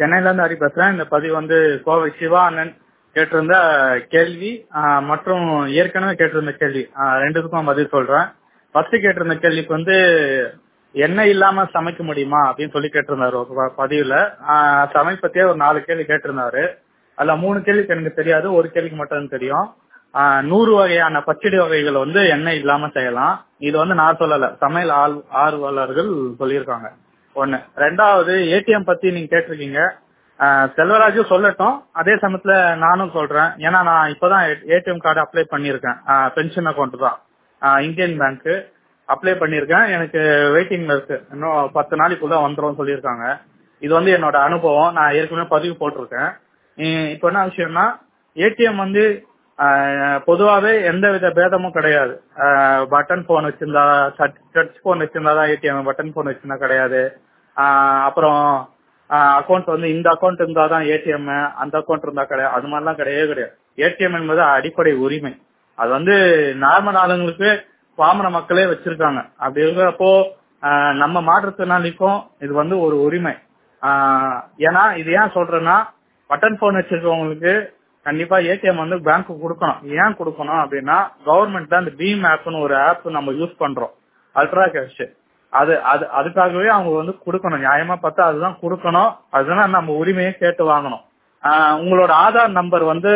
சென்னையில இருந்து ஹரி பேசுறேன் இந்த பதிவு வந்து கோவை சிவா அண்ணன் கேட்டிருந்த கேள்வி ஆஹ் மற்றும் ஏற்கனவே கேட்டிருந்த கேள்வி ஆஹ் ரெண்டுத்துக்கும் பதில் சொல்றேன் ஃபர்ஸ்ட் கேட்டிருந்த கேள்விக்கு வந்து எண்ணெய் இல்லாம சமைக்க முடியுமா அப்படின்னு சொல்லி கேட்டிருந்தாரு ஒரு ப- பதிவுல ஆஹ் சமையல் பத்தியே ஒரு நாலு கேள்வி கேட்டிருந்தாரு அதுல மூணு கேள்விக்கு எனக்கு தெரியாது ஒரு கேள்விக்கு மட்டும் தெரியும் ஆஹ் நூறு வகையான பச்சடி வகைகள் வந்து எண்ணெய் இல்லாம செய்யலாம் இது வந்து நான் சொல்லல சமையல் ஆள் ஆர்வலர்கள் சொல்லியிருக்காங்க ஒண்ணு ரெண்டாவது ஏடிஎம் பத்தி நீங்க கேட்டிருக்கீங்க ஆஹ் செல்வராஜும் சொல்லட்டும் அதே சமயத்துல நானும் சொல்றேன் ஏன்னா நான் இப்பதான் ஏடிஎம் கார்டு அப்ளை பண்ணியிருக்கேன் பென்ஷன் அக்கௌண்ட் தான் ஆஹ் இந்தியன் பேங்க் அப்ளை பண்ணியிருக்கேன் எனக்கு வெயிட்டிங்ல இருக்கு இன்னும் பத்து நாளைக்குள்ள வந்துரும் சொல்லியிருக்காங்க இது வந்து என்னோட அனுபவம் நான் ஏற்கனவே பதிவு போட்டிருக்கேன் இ- இப்போ என்ன விஷயம்னா ஏடிஎம் வந்து ஆஹ், பொதுவாவே எந்த வித பேதமும் கிடையாது பட்டன் போன் வச்சிருந்தா டச் போன் வச்சிருந்தா தான் ஏடிஎம் பட்டன் போன் வச்சிருந்தா கிடையாது ஆஹ், அப்புறம் அக்கௌண்ட் வந்து இந்த அக்கௌண்ட் இருந்தா தான் ஏடிஎம் அந்த அக்கௌண்ட் இருந்தா கிடையாது அது மாதிரிலாம் கிடையவே கிடையாது ஏடிஎம் என்பது அடிப்படை உரிமை அது வந்து நார்மல் ஆளுங்களுக்கு பாமர மக்களே வச்சிருக்காங்க அப்படி இருக்கிறப்போ ஆஹ், நம்ம மாற்றுத்திறனாளிக்கும் இது வந்து ஒரு உரிமை ஆஹ், ஏன்னா இது ஏன் சொல்றேன்னா பட்டன் போன் வச்சிருக்கவங்களுக்கு கண்டிப்பா ஏடிஎம் வந்து பேங்க் கொடுக்கணும் ஏன் கொடுக்கணும் அப்படின்னா கவர்மெண்ட் தான் இந்த பீம் ஆப்னு ஒரு ஆப் நம்ம யூஸ் பண்றோம் அல்ட்ரா கேஷ் அது அது அதுக்காகவே அவங்க வந்து கொடுக்கணும் நியாயமா பார்த்தா அதுதான் கொடுக்கணும் அதுதான் நம்ம உரிமையை கேட்டு வாங்கணும் ஆஹ் உங்களோட ஆதார் நம்பர் வந்து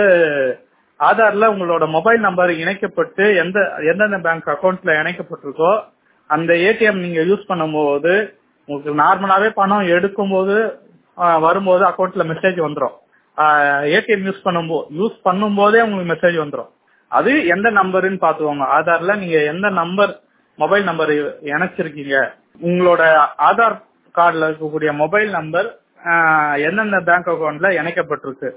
ஆதார்ல உங்களோட மொபைல் நம்பர் இணைக்கப்பட்டு எந்த எந்தெந்த பேங்க் அக்கௌண்ட்ல இணைக்கப்பட்டிருக்கோ அந்த ஏடிஎம் நீங்க யூஸ் பண்ணும்போது உங்களுக்கு நார்மலாவே பணம் எடுக்கும்போது ஆஹ் வரும்போது அக்கௌண்ட்ல மெசேஜ் வந்துடும் ஏடிஎம் யூஸ் பண்ணும்போது யூஸ் பண்ணும்போதே உங்களுக்கு மெசேஜ் வந்துடும் அது எந்த நம்பருன்னு பாத்துக்கோங்க ஆதார்ல நீங்க எந்த நம்பர் மொபைல் நம்பர் இணைச்சிருக்கீங்க உங்களோட ஆதார் கார்டுல இருக்கக்கூடிய மொபைல் நம்பர் எந்தெந்த பேங்க் அக்கௌண்ட்ல இணைக்கப்பட்டிருக்கு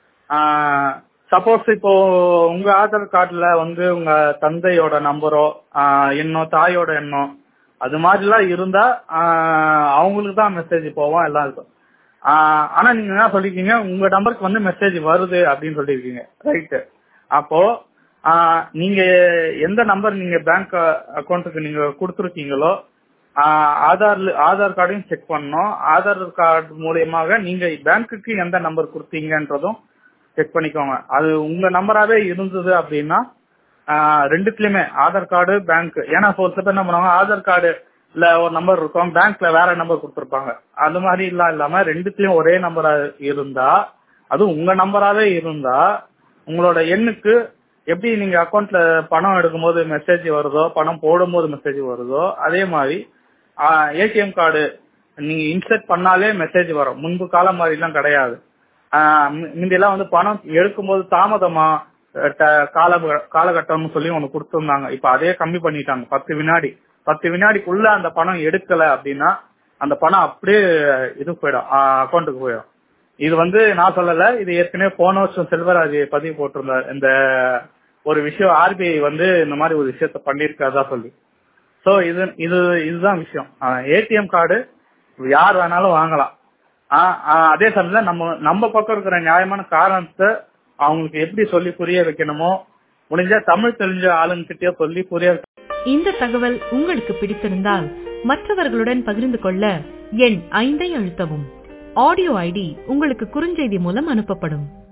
சப்போஸ் இப்போ உங்க ஆதார் கார்டுல வந்து உங்க தந்தையோட நம்பரோ எண்ணோ தாயோட எண்ணோ அது மாதிரிலாம் இருந்தா ஆஹ் அவங்களுக்கு தான் மெசேஜ் போவோம் எல்லாம் இருக்கும் ஆஹ் ஆனா நீங்க என்ன சொல்லிருக்கீங்க உங்க நம்பருக்கு வந்து மெசேஜ் வருது அப்படின்னு சொல்லியிருக்கீங்க ரைட்டு அப்போ ஆஹ் நீங்க எந்த நம்பர் நீங்க பேங்க் அக்கௌண்ட்டுக்கு நீங்க கொடுத்துருக்கீங்களோ ஆஹ் ஆதார் ஆதார் கார்டையும் செக் பண்ணணும் ஆதார் கார்டு மூலியமாக நீங்க பேங்க்குக்கு எந்த நம்பர் கொடுத்தீங்கன்றதும் செக் பண்ணிக்கோங்க அது உங்க நம்பராவே இருந்தது அப்படின்னா ஆஹ் ரெண்டுத்துலயுமே ஆதார் கார்டு பேங்க் ஏன்னா ஒரு சில பேர் என்ன பண்ணுவாங்க ஆதார் கார்டு இல்ல ஒரு நம்பர் இருக்கும் பேங்க்ல வேற நம்பர் கொடுத்துருப்பாங்க அது மாதிரி எல்லாம் இல்லாம ரெண்டுத்துலயும் ஒரே நம்பரா இருந்தா அது உங்க நம்பராவே இருந்தா உங்களோட எண்ணுக்கு எப்படி நீங்க அக்கௌண்ட்ல பணம் எடுக்கும்போது மெசேஜ் வருதோ பணம் போடும்போது மெசேஜ் வருதோ அதே மாதிரி ஏடிஎம் கார்டு நீங்க இன்சர்ட் பண்ணாலே மெசேஜ் வரும் முன்பு காலம் மாதிரிலாம் கிடையாது ஆஹ் மு- முந்தியெல்லாம் வந்து பணம் எடுக்கும்போது தாமதமா அஹ் ட- கால காலகட்டம்னு சொல்லி ஒண்ணு கொடுத்துருந்தாங்க இப்ப அதே கம்மி பண்ணிட்டாங்க பத்து வினாடி பத்து வினாடிக்குள்ள அந்த பணம் எடுக்கல அப்படின்னா அந்த பணம் அப்படியே இது போயிடும் அக்கௌண்ட்டுக்கு போயிடும் இது வந்து நான் சொல்லல இது ஏற்கனவே போன வருஷம் செல்வராஜ் பதிவு போட்டிருந்தார் இந்த ஒரு விஷயம் ஆர்பிஐ வந்து இந்த மாதிரி ஒரு விஷயத்த பண்ணிருக்காதா சொல்லி சோ இது இது இதுதான் விஷயம் ஏடிஎம் கார்டு யார் வேணாலும் வாங்கலாம் ஆஹ் ஆஹ் அதே சமயத்துல நம்ம நம்ம பக்கம் இருக்கிற நியாயமான காரணத்தை அவங்களுக்கு எப்படி சொல்லி புரிய வைக்கணுமோ முடிஞ்சா தமிழ் தெரிஞ்ச ஆளுங்கிட்டயே சொல்லி புரிய வைக்க இந்த தகவல் உங்களுக்கு பிடித்திருந்தால் மற்றவர்களுடன் பகிர்ந்து கொள்ள எண் ஐந்தை அழுத்தவும் ஆடியோ ஐடி உங்களுக்கு குறுஞ்செய்தி மூலம் அனுப்பப்படும்